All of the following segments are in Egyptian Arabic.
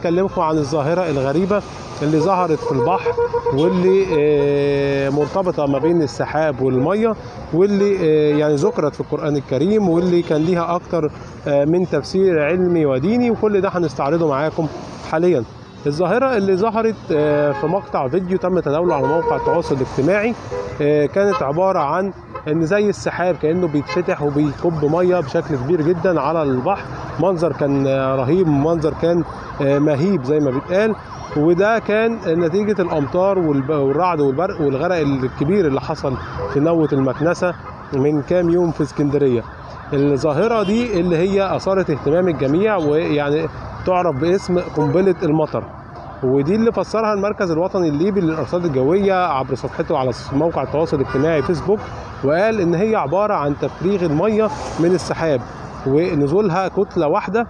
هنكلمكم عن الظاهرة الغريبة اللي ظهرت في البحر واللي آه، مرتبطة ما بين السحاب والمية واللي آه، يعني ذكرت في القرآن الكريم واللي كان ليها أكتر آه، من تفسير علمي وديني وكل ده هنستعرضه معاكم حاليا الظاهرة اللي ظهرت آه، في مقطع فيديو تم تداوله على موقع التواصل الاجتماعي آه، كانت عبارة عن ان زي السحاب كانه بيتفتح وبيكب ميه بشكل كبير جدا على البحر منظر كان آه، رهيب منظر كان آه، مهيب زي ما بيتقال وده كان نتيجة الأمطار والب- والرعد والبرق والغرق الكبير اللي حصل في نوة المكنسة من كام يوم في اسكندرية الظاهرة دي اللي هي أثارت اهتمام الجميع ويعني تعرف باسم قنبلة المطر ودي اللي فسرها المركز الوطني الليبي للارصاد الجويه عبر صفحته على موقع التواصل الاجتماعي فيسبوك وقال ان هي عباره عن تفريغ الميه من السحاب ونزولها كتله واحده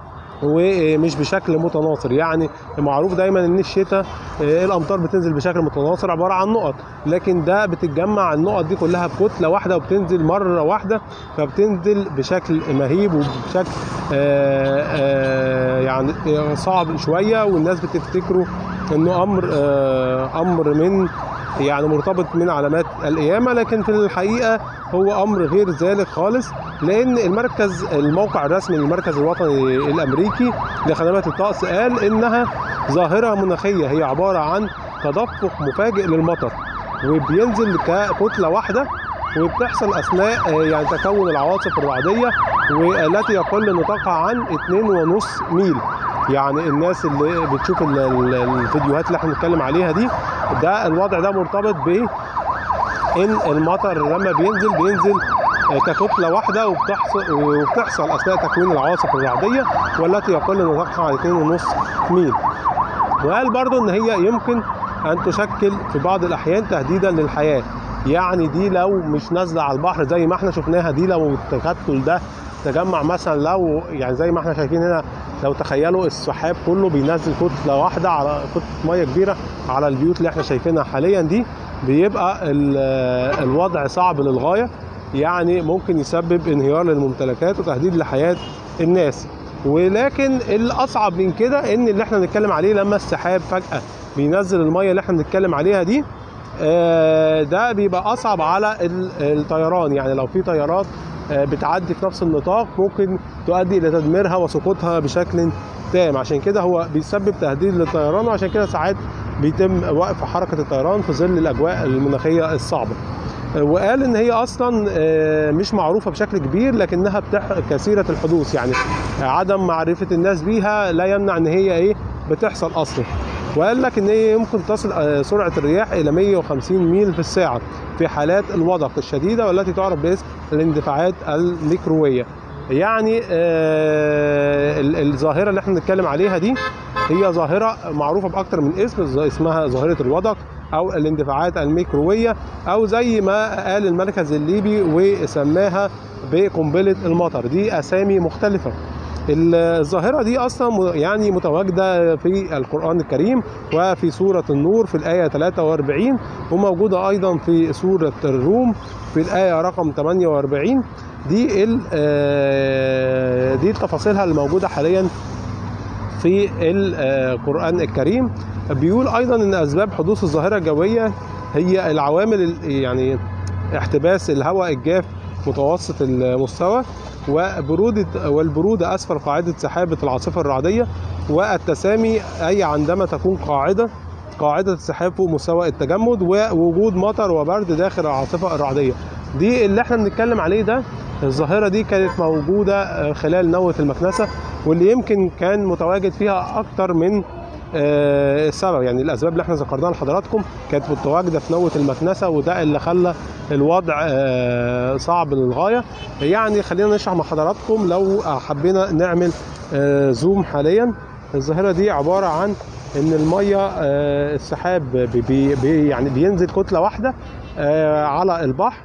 ومش بشكل متناثر يعني معروف دايما ان الشتاء آه، الامطار بتنزل بشكل متناثر عباره عن نقط لكن ده بتتجمع النقط دي كلها بكتله واحده وبتنزل مره واحده فبتنزل بشكل مهيب وبشكل آه، آه، يعني صعب شويه والناس بتفتكره انه امر آه، امر من يعني مرتبط من علامات القيامه لكن في الحقيقه هو امر غير ذلك خالص لان المركز الموقع الرسمي للمركز الوطني الامريكي لخدمات الطقس قال انها ظاهره مناخيه هي عباره عن تدفق مفاجئ للمطر وبينزل ككتله واحده وبتحصل اثناء آه، يعني تكون العواصف الرعديه والتي يقل نطاقها عن 2.5 ميل يعني الناس اللي بتشوف ال- ال- الفيديوهات اللي احنا بنتكلم عليها دي ده الوضع ده مرتبط ب ان المطر لما بينزل بينزل آه، ككتله واحده وبتحصل وبتحصل اثناء تكوين العواصف الرعديه والتي يقل نطاقها عن 2.5 ميل وقال برضو ان هي يمكن ان تشكل في بعض الاحيان تهديدا للحياه يعني دي لو مش نازله على البحر زي ما احنا شفناها دي لو التكتل ده تجمع مثلا لو يعني زي ما احنا شايفين هنا لو تخيلوا السحاب كله بينزل كتله واحده على كتله ميه كبيره على البيوت اللي احنا شايفينها حاليا دي بيبقى ال- الوضع صعب للغايه يعني ممكن يسبب انهيار للممتلكات وتهديد لحياه الناس ولكن الاصعب من كده ان اللي احنا بنتكلم عليه لما السحاب فجاه بينزل الميه اللي احنا بنتكلم عليها دي آه، ده بيبقى اصعب على ال- الطيران يعني لو في طيارات آه، بتعدي في نفس النطاق ممكن تؤدي الى تدميرها وسقوطها بشكل تام عشان كده هو بيسبب تهديد للطيران وعشان كده ساعات بيتم وقف حركه الطيران في ظل الاجواء المناخيه الصعبه وقال ان هي اصلا آه، مش معروفه بشكل كبير لكنها بتح... كثيره الحدوث يعني عدم معرفه الناس بيها لا يمنع ان هي ايه بتحصل اصلا وقال لك ان هي يمكن تصل آه، سرعه الرياح الى 150 ميل في الساعه في حالات الوضق الشديده والتي تعرف باسم الاندفاعات الميكرويه يعني آه، ال- الظاهره اللي احنا بنتكلم عليها دي هي ظاهره معروفه باكتر من اسم ز- اسمها ظاهره الوضق او الاندفاعات الميكرويه او زي ما قال المركز الليبي وسماها بقنبله المطر دي اسامي مختلفه الظاهرة دي أصلا م- يعني متواجدة في القرآن الكريم وفي سورة النور في الآية 43 وموجودة أيضا في سورة الروم في الآية رقم 48 دي ال- آه، دي تفاصيلها الموجودة حاليا في القرآن الكريم بيقول أيضا أن أسباب حدوث الظاهرة الجوية هي العوامل ال- يعني احتباس الهواء الجاف متوسط المستوى وبرودة والبرودة أسفل قاعدة سحابة العاصفة الرعدية والتسامي أي عندما تكون قاعدة قاعدة السحاب فوق مستوى التجمد ووجود مطر وبرد داخل العاصفة الرعدية دي اللي احنا بنتكلم عليه ده الظاهرة دي كانت موجودة آه، خلال نوة المكنسة واللي يمكن كان متواجد فيها أكتر من آه، السبب يعني الاسباب اللي احنا ذكرناها لحضراتكم كانت متواجده في نوه المكنسه وده اللي خلى الوضع آه، صعب للغايه يعني خلينا نشرح مع حضراتكم لو حبينا نعمل آه، زوم حاليا الظاهره دي عباره عن ان الميه آه، السحاب بي بي بي- يعني بينزل كتله واحده آه، على البحر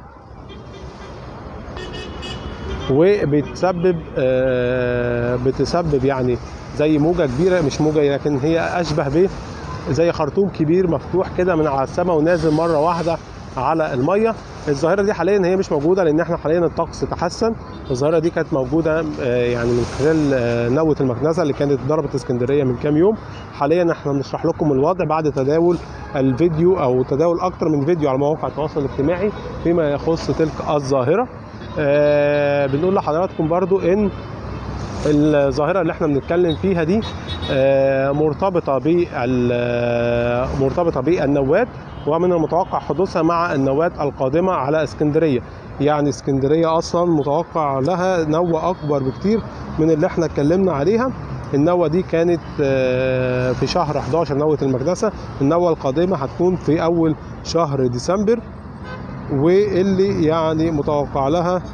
وبتسبب آه، بتسبب يعني زي موجه كبيره مش موجه لكن هي اشبه ب زي خرطوم كبير مفتوح كده من على السماء ونازل مره واحده على الميه الظاهره دي حاليا هي مش موجوده لان احنا حاليا الطقس تحسن الظاهره دي كانت موجوده آه، يعني من خلال آه، نوه المكنسه اللي كانت ضربت اسكندريه من كام يوم حاليا احنا بنشرح لكم الوضع بعد تداول الفيديو او تداول اكتر من فيديو على مواقع التواصل الاجتماعي فيما يخص تلك الظاهره آه بنقول لحضراتكم برضو ان الظاهره اللي احنا بنتكلم فيها دي آه، مرتبطه بال مرتبطه بالنوات ومن المتوقع حدوثها مع النوات القادمه على اسكندريه يعني اسكندريه اصلا متوقع لها نوه اكبر بكتير من اللي احنا اتكلمنا عليها النوة دي كانت آه، في شهر 11 نوة المقدسة النوة القادمة هتكون في أول شهر ديسمبر واللي يعني متوقع لها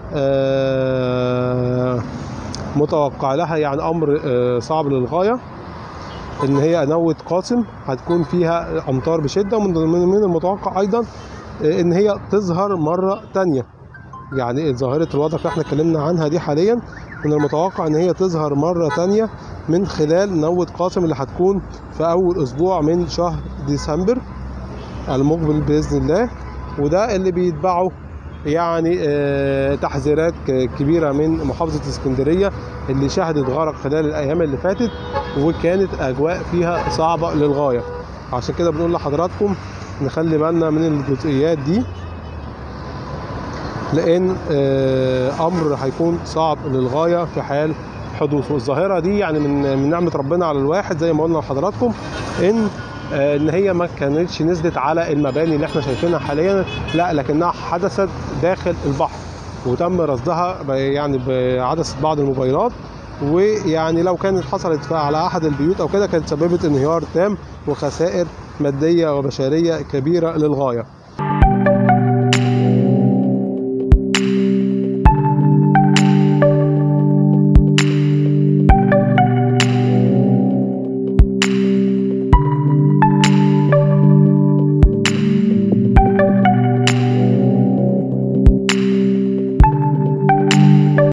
آه، متوقع لها يعني امر آه، صعب للغايه ان هي نوة قاسم هتكون فيها امطار بشده ومن من من المتوقع ايضا آه، ان هي تظهر مره تانية يعني ظاهره الوضع اللي احنا اتكلمنا عنها دي حاليا من المتوقع ان هي تظهر مره تانية من خلال نوة قاسم اللي هتكون في اول اسبوع من شهر ديسمبر المقبل باذن الله وده اللي بيتبعه يعني آه، تحذيرات ك- كبيره من محافظه اسكندريه اللي شهدت غرق خلال الايام اللي فاتت وكانت اجواء فيها صعبه للغايه عشان كده بنقول لحضراتكم نخلي بالنا من الجزئيات دي لان آه، امر هيكون صعب للغايه في حال حدوثه الظاهره دي يعني من من نعمه ربنا على الواحد زي ما قلنا لحضراتكم ان آه، ان هي ما كانتش نزلت على المباني اللي احنا شايفينها حاليا لا لكنها حدثت داخل البحر وتم رصدها ب- يعني بعدسه بعض الموبايلات ويعني لو كانت حصلت ف- على احد البيوت او كده كانت سببت انهيار تام وخسائر ماديه وبشريه كبيره للغايه